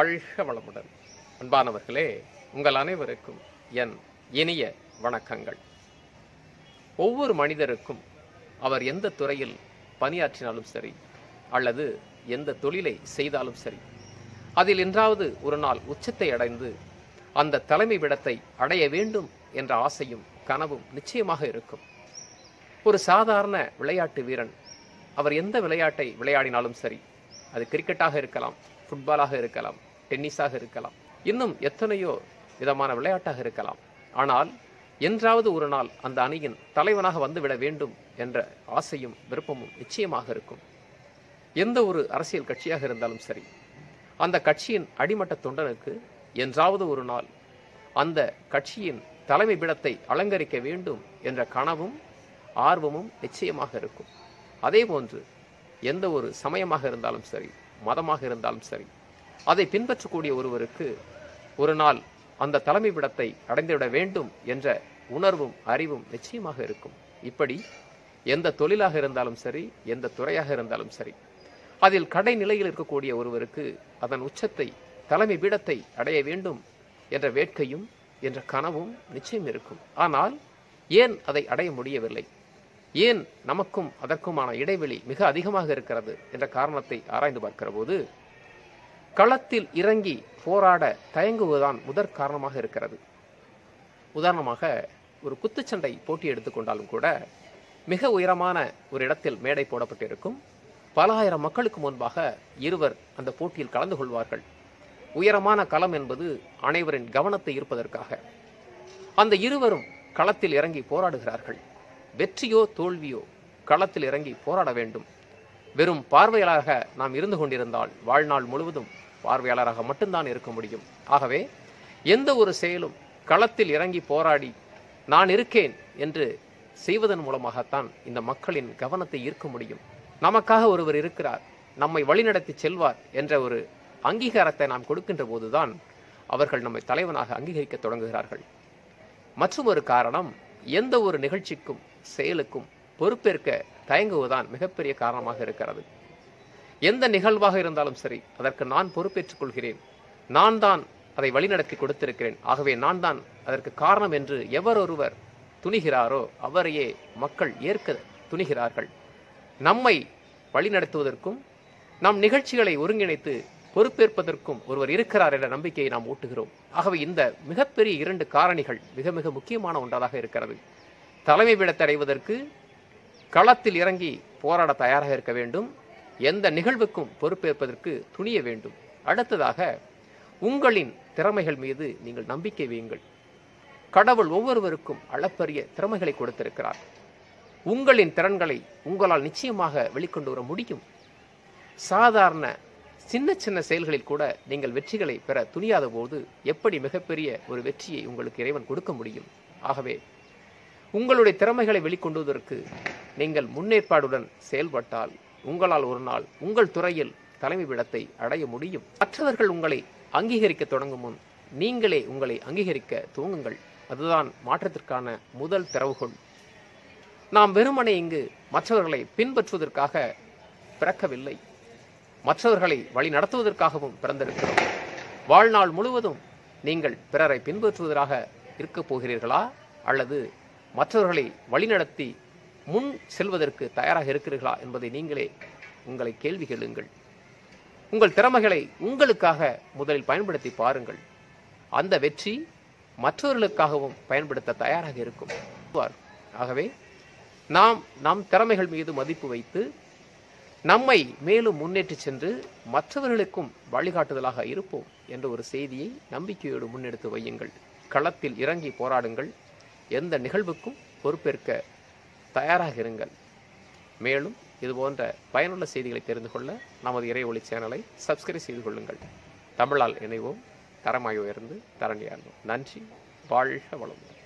வாழ்க வளமுடன் அன்பானவர்களே உங்கள் அனைவருக்கும் என் இனிய வணக்கங்கள் ஒவ்வொரு மனிதருக்கும் அவர் எந்த துறையில் பணியாற்றினாலும் சரி அல்லது எந்த தொழிலை செய்தாலும் சரி அதில் என்றாவது ஒரு நாள் உச்சத்தை அடைந்து அந்த தலைமை விடத்தை அடைய வேண்டும் என்ற ஆசையும் கனவும் நிச்சயமாக இருக்கும் ஒரு சாதாரண விளையாட்டு வீரன் அவர் எந்த விளையாட்டை விளையாடினாலும் சரி அது கிரிக்கெட்டாக இருக்கலாம் ஃபுட்பாலாக இருக்கலாம் டென்னிஸாக இருக்கலாம் இன்னும் எத்தனையோ விதமான விளையாட்டாக இருக்கலாம் ஆனால் என்றாவது ஒரு நாள் அந்த அணியின் தலைவனாக வந்துவிட வேண்டும் என்ற ஆசையும் விருப்பமும் நிச்சயமாக இருக்கும் எந்த ஒரு அரசியல் கட்சியாக இருந்தாலும் சரி அந்த கட்சியின் அடிமட்ட தொண்டனுக்கு என்றாவது ஒரு நாள் அந்த கட்சியின் தலைமை பிடத்தை அலங்கரிக்க வேண்டும் என்ற கனவும் ஆர்வமும் நிச்சயமாக இருக்கும் அதே போன்று எந்த ஒரு சமயமாக இருந்தாலும் சரி மதமாக இருந்தாலும் சரி அதை பின்பற்றக்கூடிய ஒருவருக்கு ஒரு நாள் அந்த தலைமை விடத்தை அடைந்துவிட வேண்டும் என்ற உணர்வும் அறிவும் நிச்சயமாக இருக்கும் இப்படி எந்த தொழிலாக இருந்தாலும் சரி எந்த துறையாக இருந்தாலும் சரி அதில் கடை நிலையில் இருக்கக்கூடிய ஒருவருக்கு அதன் உச்சத்தை தலைமை பீடத்தை அடைய வேண்டும் என்ற வேட்கையும் என்ற கனவும் நிச்சயம் இருக்கும் ஆனால் ஏன் அதை அடைய முடியவில்லை ஏன் நமக்கும் அதற்குமான இடைவெளி மிக அதிகமாக இருக்கிறது என்ற காரணத்தை ஆராய்ந்து பார்க்கிற போது களத்தில் இறங்கி போராட தயங்குவதுதான் முதற் காரணமாக இருக்கிறது உதாரணமாக ஒரு குத்துச்சண்டை போட்டி எடுத்துக்கொண்டாலும் கூட மிக உயரமான ஒரு இடத்தில் மேடை போடப்பட்டிருக்கும் பல ஆயிரம் மக்களுக்கு முன்பாக இருவர் அந்த போட்டியில் கலந்து கொள்வார்கள் உயரமான களம் என்பது அனைவரின் கவனத்தை ஈர்ப்பதற்காக அந்த இருவரும் களத்தில் இறங்கி போராடுகிறார்கள் வெற்றியோ தோல்வியோ களத்தில் இறங்கி போராட வேண்டும் வெறும் பார்வையாளராக நாம் இருந்து கொண்டிருந்தால் வாழ்நாள் முழுவதும் பார்வையாளராக மட்டும்தான் இருக்க முடியும் ஆகவே எந்த ஒரு செயலும் களத்தில் இறங்கி போராடி நான் இருக்கேன் என்று செய்வதன் மூலமாகத்தான் இந்த மக்களின் கவனத்தை ஈர்க்க முடியும் நமக்காக ஒருவர் இருக்கிறார் நம்மை வழிநடத்தி செல்வார் என்ற ஒரு அங்கீகாரத்தை நாம் கொடுக்கின்ற போதுதான் அவர்கள் நம்மை தலைவனாக அங்கீகரிக்க தொடங்குகிறார்கள் மற்றும் ஒரு காரணம் எந்த ஒரு நிகழ்ச்சிக்கும் செயலுக்கும் பொறுப்பேற்க தயங்குவதுதான் மிகப்பெரிய காரணமாக இருக்கிறது எந்த நிகழ்வாக இருந்தாலும் சரி அதற்கு நான் பொறுப்பேற்றுக் கொள்கிறேன் நான் தான் அதை வழிநடத்தி கொடுத்திருக்கிறேன் ஆகவே நான் தான் அதற்கு காரணம் என்று எவர் ஒருவர் துணிகிறாரோ அவரையே மக்கள் ஏற்க துணிகிறார்கள் நம்மை வழிநடத்துவதற்கும் நம் நிகழ்ச்சிகளை ஒருங்கிணைத்து பொறுப்பேற்பதற்கும் ஒருவர் இருக்கிறார் என்ற நம்பிக்கையை நாம் ஊட்டுகிறோம் ஆகவே இந்த மிகப்பெரிய இரண்டு காரணிகள் மிக மிக முக்கியமான ஒன்றாக இருக்கிறது தலைமை பீடத்தை அடைவதற்கு களத்தில் இறங்கி போராட தயாராக இருக்க வேண்டும் எந்த நிகழ்வுக்கும் பொறுப்பேற்பதற்கு துணிய வேண்டும் அடுத்ததாக உங்களின் திறமைகள் மீது நீங்கள் நம்பிக்கை வையுங்கள் கடவுள் ஒவ்வொருவருக்கும் அளப்பரிய திறமைகளை கொடுத்திருக்கிறார் உங்களின் திறன்களை உங்களால் நிச்சயமாக வெளிக்கொண்டு வர முடியும் சாதாரண சின்ன சின்ன செயல்களில் கூட நீங்கள் வெற்றிகளை பெற துணியாத போது எப்படி மிகப்பெரிய ஒரு வெற்றியை உங்களுக்கு இறைவன் கொடுக்க முடியும் ஆகவே உங்களுடைய திறமைகளை வெளிக்கொண்டுவதற்கு நீங்கள் முன்னேற்பாடுடன் செயல்பட்டால் உங்களால் ஒரு நாள் உங்கள் துறையில் தலைமை விடத்தை அடைய முடியும் மற்றவர்கள் உங்களை அங்கீகரிக்க தொடங்கும் முன் நீங்களே உங்களை அங்கீகரிக்க துவங்குங்கள் அதுதான் மாற்றத்திற்கான முதல் திறவுகோள் நாம் வெறுமனே இங்கு மற்றவர்களை பின்பற்றுவதற்காக பிறக்கவில்லை மற்றவர்களை வழி நடத்துவதற்காகவும் பிறந்திருக்கிறோம் வாழ்நாள் முழுவதும் நீங்கள் பிறரை பின்பற்றுவதாக இருக்கப் போகிறீர்களா அல்லது மற்றவர்களை வழிநடத்தி முன் செல்வதற்கு தயாராக இருக்கிறீர்களா என்பதை நீங்களே உங்களை கேள்வி கேளுங்கள் உங்கள் திறமைகளை உங்களுக்காக முதலில் பயன்படுத்தி பாருங்கள் அந்த வெற்றி மற்றவர்களுக்காகவும் பயன்படுத்த தயாராக இருக்கும் ஆகவே நாம் நம் திறமைகள் மீது மதிப்பு வைத்து நம்மை மேலும் முன்னேற்றி சென்று மற்றவர்களுக்கும் வழிகாட்டுதலாக இருப்போம் என்ற ஒரு செய்தியை நம்பிக்கையோடு முன்னெடுத்து வையுங்கள் களத்தில் இறங்கி போராடுங்கள் எந்த நிகழ்வுக்கும் பொறுப்பேற்க தயாராக இருங்கள் மேலும் இது போன்ற பயனுள்ள செய்திகளை தெரிந்து கொள்ள நமது இறை ஒளி சேனலை சப்ஸ்கிரைப் செய்து கொள்ளுங்கள் தமிழால் இணைவோம் தரமாய் உயர்ந்து தரணியாகும் நன்றி வாழ்க வளமுடன்